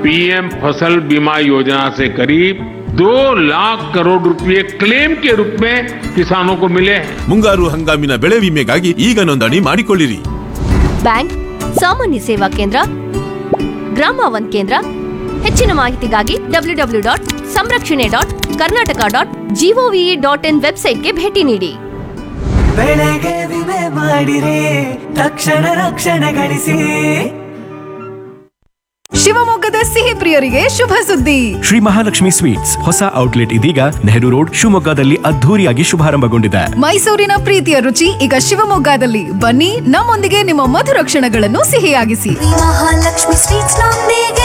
PM फसल बीमा योजना से करीब दो लाख करोड़ रुपए क्लेम के रूप में किसानों को मिले हैं ಮುಂಗಾರು ಹಂಗಾಮಿನ ಬೆಳೆ ವಿಮೆಗಾಗಿ ಈಗ ನೋಂದಣಿ ಮಾಡಿಕೊಳ್ಳಿರಿ ಬ್ಯಾಂಕ್ ಸಾಮಾನ್ಯ ಸೇವಾ ಕೇಂದ್ರ ಗ್ರಾಮ ಒನ್ ಕೇಂದ್ರ ಹೆಚ್ಚಿನ ಮಾಹಿತಿಗಾಗಿ ಡಬ್ಲ್ಯೂ ಡಬ್ಲ್ಯೂ ಡಾಟ್ ಸಂರಕ್ಷಣೆ dot Karnataka dot GOV dot in ವೆಬ್ಸೈಟ್ಗೆ ಭೇಟಿ ನೀಡಿ ಬೆಳೆಗೆ ವಿಮೆ ಮಾಡಿರಿ ತಕ್ಷಣ ರಕ್ಷಣೆ ಗಳಿಸಿ ಶಿವಮೊಗ್ಗದ ಸಿಹಿ ಪ್ರಿಯರಿಗೆ ಶುಭ ಸುದ್ದಿ ಶ್ರೀ ಮಹಾಲಕ್ಷ್ಮಿ ಸ್ವೀಟ್ಸ್ ಹೊಸ ಔಟ್ಲೆಟ್ ಇದೀಗ ನೆಹರು ರೋಡ್ ಶಿವಮೊಗ್ಗದಲ್ಲಿ ಅದ್ಧೂರಿಯಾಗಿ ಶುಭಾರಂಭಗೊಂಡಿದೆ ಮೈಸೂರಿನ ಪ್ರೀತಿಯ ರುಚಿ ಈಗ ಶಿವಮೊಗ್ಗದಲ್ಲಿ ಬನ್ನಿ ನಮ್ಮೊಂದಿಗೆ ನಿಮ್ಮ ಮಧುರ ಕ್ಷಣಗಳನ್ನು ಸಿಹಿಯಾಗಿಸಿ ಮಹಾಲಕ್ಷ್ಮಿ ಸ್ವೀಟ್ಸ್ ನೊಂದಿಗೆ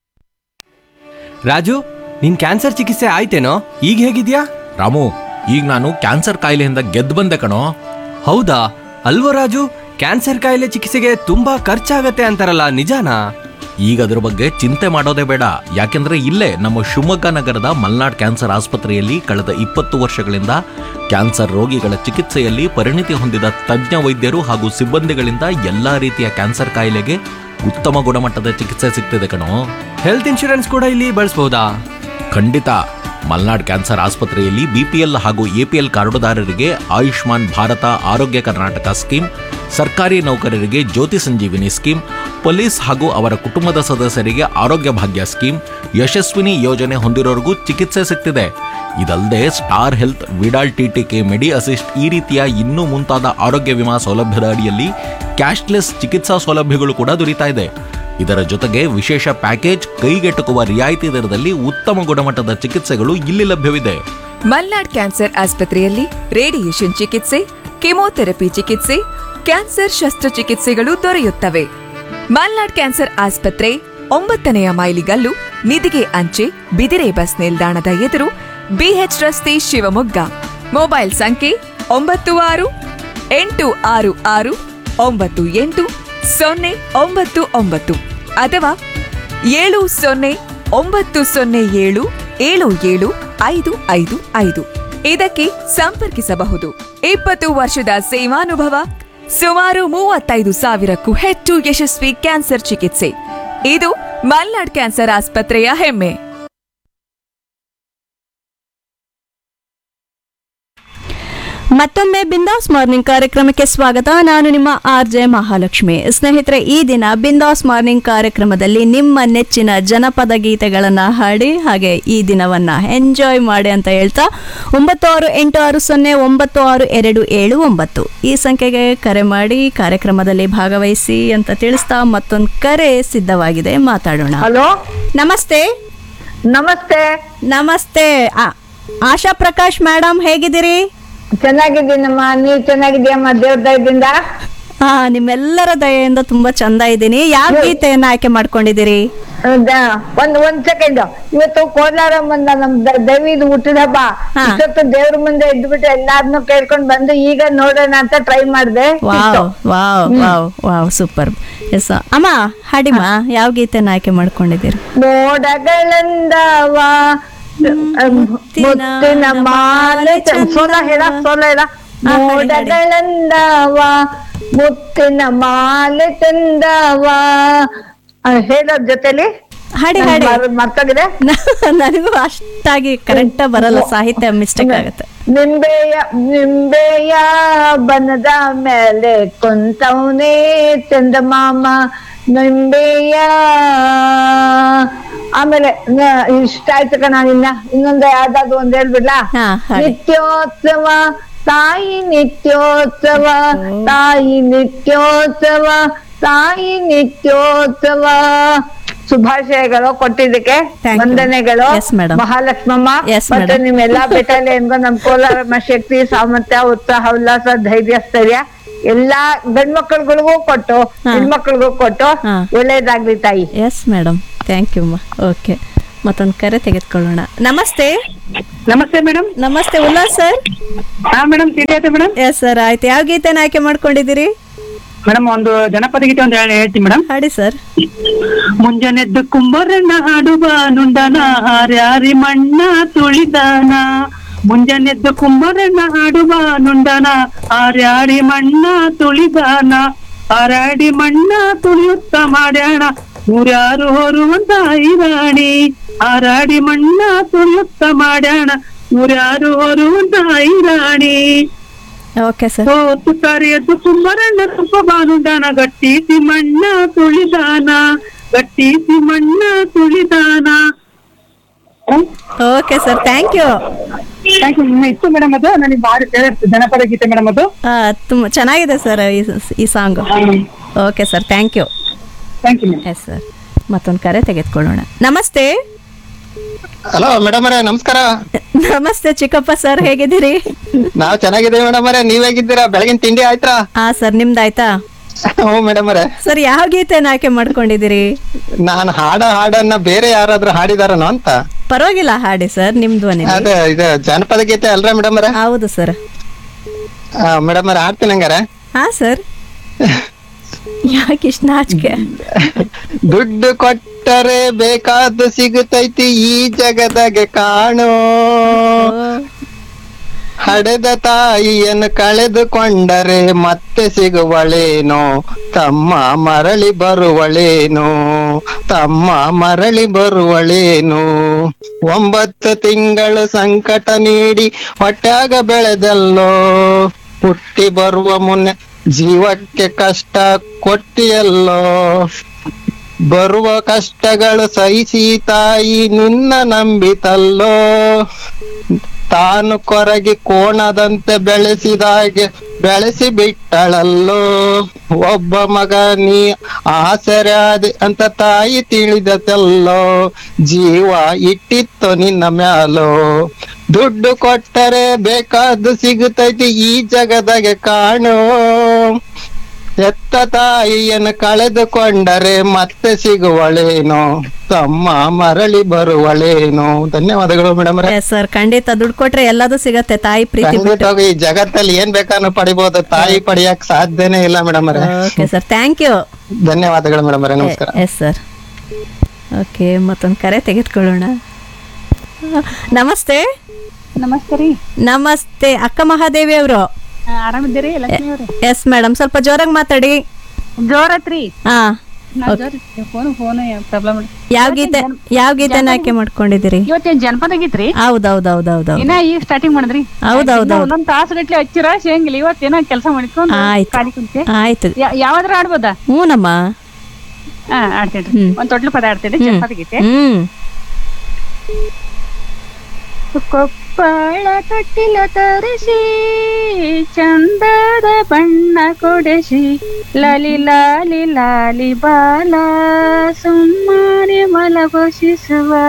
ರಾಜು ನಿನ್ ಕ್ಯಾನ್ಸರ್ ಚಿಕಿತ್ಸೆ ಆಯ್ತೇನೋ ಈಗ ಹೇಗಿದ್ಯಾ ರಾಮು ಈಗ ನಾನು ಕ್ಯಾನ್ಸರ್ ಕಾಯಿಲೆಯಿಂದ ಗೆದ್ದು ಬಂದೆ ಕಣೋ ಹೌದಾ ಅಲ್ವೋ ರಾಜು ಕ್ಯಾನ್ಸರ್ ಕಾಯಿಲೆ ಚಿಕಿತ್ಸೆಗೆ ತುಂಬಾ ಖರ್ಚಾಗತ್ತೆ ಅಂತಾರಲ್ಲ ನಿಜಾನಾ ಈಗ ಅದ್ರ ಬಗ್ಗೆ ಚಿಂತೆ ಮಾಡೋದೇ ಬೇಡ ಯಾಕೆಂದ್ರೆ ಇಲ್ಲೇ ನಮ್ಮ ಶಿವಮೊಗ್ಗ ನಗರದ ಮಲ್ನಾಡ್ ಕ್ಯಾನ್ಸರ್ ಆಸ್ಪತ್ರೆಯಲ್ಲಿ ಕಳೆದ ಇಪ್ಪತ್ತು ವರ್ಷಗಳಿಂದ ಕ್ಯಾನ್ಸರ್ ರೋಗಿಗಳ ಚಿಕಿತ್ಸೆಯಲ್ಲಿ ಪರಿಣಿತಿ ಹೊಂದಿದ ತಜ್ಞ ವೈದ್ಯರು ಹಾಗೂ ಸಿಬ್ಬಂದಿಗಳಿಂದ ಎಲ್ಲಾ ರೀತಿಯ ಕ್ಯಾನ್ಸರ್ ಕಾಯಿಲೆಗೆ ಉತ್ತಮ ಗುಣಮಟ್ಟದ ಚಿಕಿತ್ಸೆ ಸಿಗ್ತಿದೆ ಕಣೋ ಹೆಲ್ತ್ ಇನ್ಶೂರೆನ್ಸ್ ಕೂಡ ಇಲ್ಲಿ ಬಳಸಬಹುದಾ ಖಂಡಿತ ಮಲ್ನಾಡ್ ಕ್ಯಾನ್ಸರ್ ಆಸ್ಪತ್ರೆಯಲ್ಲಿ ಬಿಪಿಎಲ್ ಹಾಗೂ ಎಪಿಎಲ್ ಕಾರ್ಡುದಾರರಿಗೆ ಆಯುಷ್ಮಾನ್ ಭಾರತ ಆರೋಗ್ಯ ಕರ್ನಾಟಕ ಸ್ಕೀಮ್ ಸರ್ಕಾರಿ ನೌಕರರಿಗೆ ಜ್ಯೋತಿ ಸಂಜೀವಿನಿ ಸ್ಕೀಮ್ ಪೊಲೀಸ್ ಹಾಗೂ ಅವರ ಕುಟುಂಬದ ಸದಸ್ಯರಿಗೆ ಆರೋಗ್ಯ ಭಾಗ್ಯ ಸ್ಕೀಮ್ ಯಶಸ್ವಿನಿ ಯೋಜನೆ ಹೊಂದಿರೋರಿಗೂ ಚಿಕಿತ್ಸೆ ಸಿಗ್ತಿದೆ ಇದಲ್ಲದೆ Star Health Vidal TTK Medi Assist ಈ ರೀತಿಯ ಇನ್ನೂ ಮುಂತಾದ ಆರೋಗ್ಯ ವಿಮಾ ಸೌಲಭ್ಯದ ಅಡಿಯಲ್ಲಿ ಕ್ಯಾಶ್ಲೆಸ್ ಚಿಕಿತ್ಸಾ ಸೌಲಭ್ಯಗಳು ಕೂಡ ದೊರೀತಾ ಇದೆ ಇದರ ಜೊತೆಗೆ ವಿಶೇಷ ಪ್ಯಾಕೇಜ್ ಕೈಗೆಟುಕುವ ರಿಯಾಯಿತಿ ದರದಲ್ಲಿ ಉತ್ತಮ ಗುಣಮಟ್ಟದ ಚಿಕಿತ್ಸೆಗಳು ಇಲ್ಲಿ ಲಭ್ಯವಿದೆ ಮಲ್ನಾಡ್ ಕ್ಯಾನ್ಸರ್ ಆಸ್ಪತ್ರೆಯಲ್ಲಿ ರೇಡಿಯೇಷನ್ ಚಿಕಿತ್ಸೆ ಕೆಮೊಥೆರಪಿ ಚಿಕಿತ್ಸೆ ಕ್ಯಾನ್ಸರ್ ಶಸ್ತ್ರಚಿಕಿತ್ಸೆಗಳು ದೊರೆಯುತ್ತವೆ ಮಲ್ನಾಡ್ ಕ್ಯಾನ್ಸರ್ ಆಸ್ಪತ್ರೆ ಒಂಬತ್ತನೆಯ ಮೈಲಿಗಲ್ಲು ನಿಧಿಗೆ ಅಂಚೆ ಬಿದಿರೆ ಬಸ್ ನಿಲ್ದಾಣದ ಎದುರು ಬಿಎಚ್ ರಸ್ತೆ ಶಿವಮೊಗ್ಗ ಮೊಬೈಲ್ ಸಂಖ್ಯೆ ಒಂಬತ್ತು ಆರು ಎಂಟು ಆರು ಆರು ಒಂಬತ್ತು ಎಂಟು ಸೊನ್ನೆ ಒಂಬತ್ತು ಒಂಬತ್ತು ಅಥವಾ ಏಳು ಸೊನ್ನೆ ಒಂಬತ್ತು ಸೊನ್ನೆ ಏಳು ಏಳು ಏಳು ಐದು ಐದು ಐದು ಇದಕ್ಕೆ ಸಂಪರ್ಕಿಸಬಹುದು ಇಪ್ಪತ್ತು ವರ್ಷದ ಸೇವಾನುಭವ ಸುಮಾರು ಮೂವತ್ತೈದು ಸಾವಿರಕ್ಕೂ ಹೆಚ್ಚು ಯಶಸ್ವಿ ಕ್ಯಾನ್ಸರ್ ಚಿಕಿತ್ಸೆ ಇದು ಮಲ್ನಾಡ್ ಕ್ಯಾನ್ಸರ್ ಆಸ್ಪತ್ರೆಯ ಹೆಮ್ಮೆ ಮತ್ತೊಮ್ಮೆ ಬಿಂದಾಸ್ ಮಾರ್ನಿಂಗ್ ಕಾರ್ಯಕ್ರಮಕ್ಕೆ ಸ್ವಾಗತ ನಾನು ನಿಮ್ಮ ಆರ್ ಜೆ ಮಹಾಲಕ್ಷ್ಮಿ ಸ್ನೇಹಿತರೆ ಈ ದಿನ ಬಿಂದಾಸ್ ಮಾರ್ನಿಂಗ್ ಕಾರ್ಯಕ್ರಮದಲ್ಲಿ ನಿಮ್ಮ ನೆಚ್ಚಿನ ಜನಪದ ಗೀತೆಗಳನ್ನು ಹಾಡಿ ಹಾಗೆ ಈ ದಿನವನ್ನ ಎಂಜಾಯ್ ಮಾಡಿ ಅಂತ ಹೇಳ್ತಾ ಒಂಬತ್ತು ಆರು ಎಂಟು ಆರು ಸೊನ್ನೆ ಒಂಬತ್ತು ಆರು ಎರಡು ಏಳು ಒಂಬತ್ತು ಈ ಸಂಖ್ಯೆಗೆ ಕರೆ ಮಾಡಿ ಕಾರ್ಯಕ್ರಮದಲ್ಲಿ ಭಾಗವಹಿಸಿ ಅಂತ ತಿಳಿಸ್ತಾ ಮತ್ತೊಂದು ಕರೆ ಸಿದ್ಧವಾಗಿದೆ ಮಾತಾಡೋಣ ಹಲೋ ನಮಸ್ತೆ ನಮಸ್ತೆ ನಮಸ್ತೆ ಆ- ಆಶಾ ಪ್ರಕಾಶ್ ಮೇಡಮ್ ಹೇಗಿದ್ದೀರಿ ಚೆನ್ನಾಗಿದ್ದೀನಮ್ಮ ನೀವ್ ಚೆನ್ನಾಗಿದ್ಯಮ್ಮ ದೇವ್ರ ದಯದಿಂದ ಹಾ ನಿಮ್ಮೆಲ್ಲರ ದಯೆಯಿಂದ ತುಂಬಾ ಚಂದ ಇದ್ದೀನಿ ಯಾವ ಗೀತೆಯನ್ನ ಆಯ್ಕೆ ಮಾಡ್ಕೊಂಡಿದ್ದೀರಿ ಹೌದಾ? ಒಂದ್ ಒಂದ್ ಸೆಕೆಂಡ್ ಇವತ್ತು ಕೋಲಾರಮ್ಮಂದ ನಮ್ ದ- ದೇವಿದು ಹುಟ್ಟಿದ ಹಬ್ಬ ಇಷ್ಟೊತ್ತು ದೇವ್ರ ಮುಂದೆ ಇದ್ಬಿಟ್ಟು ಎಲ್ಲಾರ್ನು ಕೇಳ್ಕೊಂಡ್ ಬಂದು ಈಗ ನೋಡೋಣ ಅಂತ ಟ್ರೈ ಮಾಡ್ದೆ wow wow wow wow super yes ಅಮ್ಮ ಹಾಡಿಮ್ಮ ಯಾವ ಗೀತೆನ ಆಯ್ಕೆ ಮಾಡ್ಕೊಂಡಿದ್ದೀರಿ ಮೋಡಗಳಂದವ ಮುತ್ತಿನ ಮಾಲೆ ಚ- ಸೋಲ ಹೇಳ ಸೋಲ ಹೇಳ ಮೋಡಗಳಂದವ ಮುತ್ತಿನ ಮಾಲೆ ಚಂದವ ಆ, ಹೇಳೋದ್ ಜೊತೆಲಿ ಹಾಡಿ ಹಾಡಿ ಮರ್ತೋಗಿದೆ ನನಗೂ ಅಷ್ಟಾಗಿ ಕರೆಕ್ಟ್ ಬರಲ್ಲ ಸಾಹಿತ್ಯ ಮಿಸ್ಟೇಕ್ ಆಗುತ್ತೆ ನಿಂಬೆಯ ನಿಂಬೆಯ ಬನದ ಮೇಲೆ ಕುಂತವನೇ ಚಂದಮಾಮ ನಿಂಬೆಯ ಆಮೇಲೆ ನ- ಇಷ್ಟ ಆಯ್ತು ಕಣ ಇನ್ನ ಇನ್ನೊಂದು ಯಾವ್ದಾದ್ರು ಒಂದ್ ಹೇಳ್ಬಿಡ್ಲಾ ನಿತ್ಯೋತ್ಸವ ತಾಯಿ ನಿತ್ಯೋತ್ಸವ ತಾಯಿ ನಿತ್ಯೋತ್ಸವ ತಾಯಿ ನಿತ್ಯೋತ್ಸವ ಶುಭಾಶಯಗಳು ಕೊಟ್ಟಿದ್ದಕ್ಕೆ ವಂದನೆಗಳು ಮಹಾಲಕ್ಷ್ಮಮ್ಮ ಮತ್ತೆ madam. ನಿಮ್ ಎಲ್ಲಾ ಬೆಟಾಲಿಯನ್ಗೂ ನಮ್ ಕೋಲಾರಮ್ಮ ಶಕ್ತಿ ಸಾಮರ್ಥ್ಯ ಉತ್ಸಾಹ ಉಲ್ಲಾಸ ಧೈರ್ಯ ಸ್ಥೈರ್ಯ ಎಲ್ಲಾ ಗಂಡ್ಮಕ್ಳುಗಳಿಗೂ ಕೊಟ್ಟು ಹೆಣ್ಮಕ್ಳಿಗೂ ಕೊಟ್ಟು ಒಳ್ಳೇದಾಗ್ಲಿ ತಾಯಿ ಎಸ್ ಮೇಡಮ್ ಥ್ಯಾಂಕ್ ಯು ಅಮ್ಮ ಓಕೆ ಮತ್ತೊಂದು ಕರೆ ತೆಗೆದುಕೊಳ್ಳೋಣ ನಮಸ್ತೆ ನಮಸ್ತೆ ಮೇಡಮ್ ನಮಸ್ತೆ ಉಲ್ಲಾಸ್ ಸರ್ ಹಾ ಮೇಡಮ್ ತಿಳಿಯತ್ತೆ ಮೇಡಮ್ ಎಸ್ ಸರ್ ಆಯ್ತು ಯಾವ ಗೀತೆನ ಆಯ್ಕೆ ಮಾಡ್ಕೊಂಡಿದ್ದೀರಿ ಮೇಡಮ್ ಒಂದು ಜನಪದ ಗೀತೆ ಒಂದು ಹೇಳಿ ಹೇಳ್ತೀನಿ ಮೇಡಮ್ ಹಾಡಿ ಸರ್ ಮುಂಜಾನೆದ್ದು ಕುಂಬರಣ್ಣ ಹಾಡುವ ನುಂಡನ ಹಾರ್ಯಾರಿ ಮಣ್ಣ ತುಳಿದಾನ ಮುಂಜಾನೆದ್ದು ಕುಂಬರಣ್ಣ ಹಾಡುವ ನುಂಡನ ಹಾರ್ಯಾರಿ ಮಣ್ಣ ತುಳಿದಾನ ಹಾರಾಡಿ ಮಣ್ಣ ತುಳಿಯುತ್ತ ಮಾಡ್ಯಾಣ ನೂರ್ಯಾರು ಹೊರುವಂತ ಐರಾಣಿ ಹಾರಾಡಿ ಮಣ್ಣ ತುಳುತ್ತ ಮಾಡ್ಯಾಣ ನೂರ್ಯಾರು ಹೊರುವಂತ ಐರಾಣಿ ಓಕೆ ಸರ್ ತುತ್ತಾರೆ ಎದ್ದು ಕುಂಬರಣ್ಣ ತುಪ್ಪ ಬಾನುದಾನ ಗಟ್ಟಿಸಿ ಮಣ್ಣ ತುಳಿದಾನ ಗಟ್ಟಿಸಿ ಮಣ್ಣ ತುಳಿದಾನ okay sir thank you thank you ಇತ್ತು ಮೇಡಮ್ ಅದು ನನಗೆ ಭಾರಿ ಫೇವರೇಟ್ ಜನಪದ ಗೀತೆ ಮೇಡಮ್ ಅದು ತುಂಬ ಚೆನ್ನಾಗಿದೆ ಸರ್ ಈ ಈ song okay sir thank you thank you yes sir ಮತ್ತೊಂದು ಕರೆ ತೆಗೆದುಕೊಳ್ಳೋಣ ನಮಸ್ತೆ ಹಲೋ ಮೇಡಮ್ ಅವರೇ ನಮಸ್ಕಾರ ನಮಸ್ತೆ ಚಿಕ್ಕಪ್ಪ ಸರ್ ಹೇಗಿದ್ದೀರಿ ನಾವ್ ಚೆನ್ನಾಗಿದ್ದೀವಿ ಮೇಡಮ್ ಅವರೇ ನೀವ್ ಹೇಗಿದ್ದೀರಾ ಬೆಳಗಿನ ತಿಂಡಿ ಆಯ್ತಾ ಹಾ ಸರ್ ನಿಮ್ದಾಯ್ತಾ ಹ್ಞೂ ಮೇಡಮ್ ಅವರೇ ಸರ್ ಯಾವ ಗೀತೆನ ಆಯ್ಕೆ ಮಾಡ್ಕೊಂಡಿದ್ದೀರಿ ನಾನು ಹಾಡ ಹಾಡನ್ನ ಬೇರೆ ಯಾರಾದ್ರೂ ಹಾಡಿದಾರನೋ ಅಂತ ಪರವಾಗಿಲ್ಲ ಹಾಡಿ ಸರ್ ನಿಮ್ ಧ್ವನಿ ಅದೇ ಇದು ಜನಪದ ಗೀತೆ ಅಲ್ರ ಮೇಡಮ್ ಅವರೇ ಹೌದು ಸರ್ ಮೇಡಮ್ ಅವರೇ ಹಾಡ್ತೀನಿ ಹಂಗಾರೆ ಹಾ ಸರ್ ಯಾಕೆ ಇಷ್ಟು ನಾಚಿಕೆ ದುಡ್ಡು ಕೊಟ್ಟರೆ ಬೇಕಾದ್ದು ಸಿಗುತ್ತೈತಿ ಈ ಜಗದಾಗೆ ಕಾಣೋ ಹಡೆದ ತಾಯಿಯನ್ನು ಕಳೆದುಕೊಂಡರೆ ಮತ್ತೆ ಸಿಗುವಳೇನೋ ತಮ್ಮ ಮರಳಿ ಬರುವಳೇನೋ ತಮ್ಮ ಮರಳಿ ಬರುವಳೇನೋ ಒಂಬತ್ತು ತಿಂಗಳು ಸಂಕಟ ನೀಡಿ ಹೊಟ್ಯಾಗ ಬೆಳೆದಲ್ಲೋ ಹುಟ್ಟಿ ಬರುವ ಮುನ್ನ ಜೀವಕ್ಕೆ ಕಷ್ಟ ಕೊಟ್ಟಿಯಲ್ಲೋ ಬರುವ ಕಷ್ಟಗಳು ಸಹಿಸಿ ತಾಯಿ ನಿನ್ನ ನಂಬಿತಲ್ಲೋ ತಾನು ಕೊರಗಿ ಕೋಣದಂತೆ ಬೆಳೆಸಿದಾಗೆ ಬೆಳೆಸಿ ಬಿಟ್ಟಳಲ್ಲೋ ಒಬ್ಬ ಮಗ ನೀ ಆಸರಾದೆ ಅಂತ ತಾಯಿ ತಿಳಿದತಲ್ಲೋ ಜೀವ ಇಟ್ಟಿತ್ತು ನಿನ್ನ ಮ್ಯಾಲೋ ದುಡ್ಡು ಕೊಟ್ಟರೆ ಬೇಕಾದ್ದು ಸಿಗುತ್ತೈತಿ ಈ ಜಗದಾಗೆ ಕಾಣೋ ಎತ್ತ ತಾಯಿಯನ್ನು ಕಳೆದುಕೊಂಡರೆ ಮತ್ತೆ ಸಿಗುವಳೇನೋ ತಮ್ಮ ಮರಳಿ ಬರುವಳೇನೋ ಧನ್ಯವಾದಗಳು ಮೇಡಮ್ ಎಸ್ ಸರ್ ಖಂಡಿತ ದುಡ್ಡು ಕೊಟ್ರೆ ಎಲ್ಲದೂ ಸಿಗತ್ತೆ ತಾಯಿ ಪ್ರೀತಿ ಬಿಟ್ಟು ಖಂಡಿತವಾಗಿ ಈ ಜಗತ್ತಲ್ಲಿ ಏನ್ ಬೇಕಾದ್ರೂ ಪಡಿಬಹುದು ತಾಯಿ ಪಡಿಯಕ್ ಸಾಧ್ಯನೇ ಇಲ್ಲ ಮೇಡಮ್ ಅವರೇ ಓಕೆ ಸರ್ ಥ್ಯಾಂಕ್ ಯು ಧನ್ಯವಾದಗಳು ಮೇಡಮ್ ಅವರೇ ನಮಸ್ಕಾರ ಎಸ್ ಸರ್ ಓಕೆ ಮತ್ತೊಂದು ಕರೆ ತೆಗೆದುಕೊಳ್ಳೋಣ ನಮಸ್ತೆ ನಮಸ್ತೆ ರೀ ನಮಸ್ತೆ ಅಕ್ಕ ಮಹಾದೇವಿ ಅವರು ಆರಾಮಿದ್ದೀರಿ ಲಕ್ಷ್ಮಿ ಅವ್ರಿ ಎಸ್ ಮೇಡಮ್ ಸ್ವಲ್ಪ ಜೋರಾಗಿ ಮಾತಾಡಿ ಜೋರತ್ರಿ ಹಾ ನಾವ್ ಜೋರ್ ಫೋನ್ ಫೋನ್ ಪ್ರಾಬ್ಲಮ್ ಯಾವ ಗೀತೆ ಯಾವ ಗೀತೆನ ಆಯ್ಕೆ ಮಾಡ್ಕೊಂಡಿದ್ದೀರಿ ಇವತ್ತೇನ್ ಜನಪದ ಗೀತ್ರಿ ಹೌದೌದೌದೌದೌದು ಇನ್ನ ಈಗ ಸ್ಟಾರ್ಟಿಂಗ್ ಮಾಡಿದ್ರಿ ಹೌದೌದೌದು. ಇನ್ನ ಒಂದೊಂದ್ ತಾಸು ಗಟ್ಲೆ ಹಚ್ಚಿರ ಶೇಂಗಿಲ್ಲ ಇವತ್ತೇನ ಕೆಲಸ ಮಾಡಿಕೊಂಡು ಆಯ್ತು. ಖಾಲಿ ಕುಂತೆ ಆಯ್ತು ಯಾ- ಯಾವ್ದಾರ ಆಡ್ಬೋದಾ ಹ್ಞೂನಮ್ಮ ಹಾ ಆಡ್ತೇನ್ರಿ ಒಂದ್ ತೊಟ್ಲು ಪದ ಆಡ್ತೇನ್ರಿ ಜನಪದ ಗೀತೆ ಹ್ಮ್ ಕೊಪ್ಪಳ ತೊಟ್ಟಿಲ ತರಿಸಿ ಚಂದದ ಬಣ್ಣ ಕೊಡಿಸಿ ಲಾಲಿ ಲಾಲಿ ಲಾಲಿ ಬಾಲ ಸುಮ್ಮನೆ ಮಲಗೊಳಿಸುವ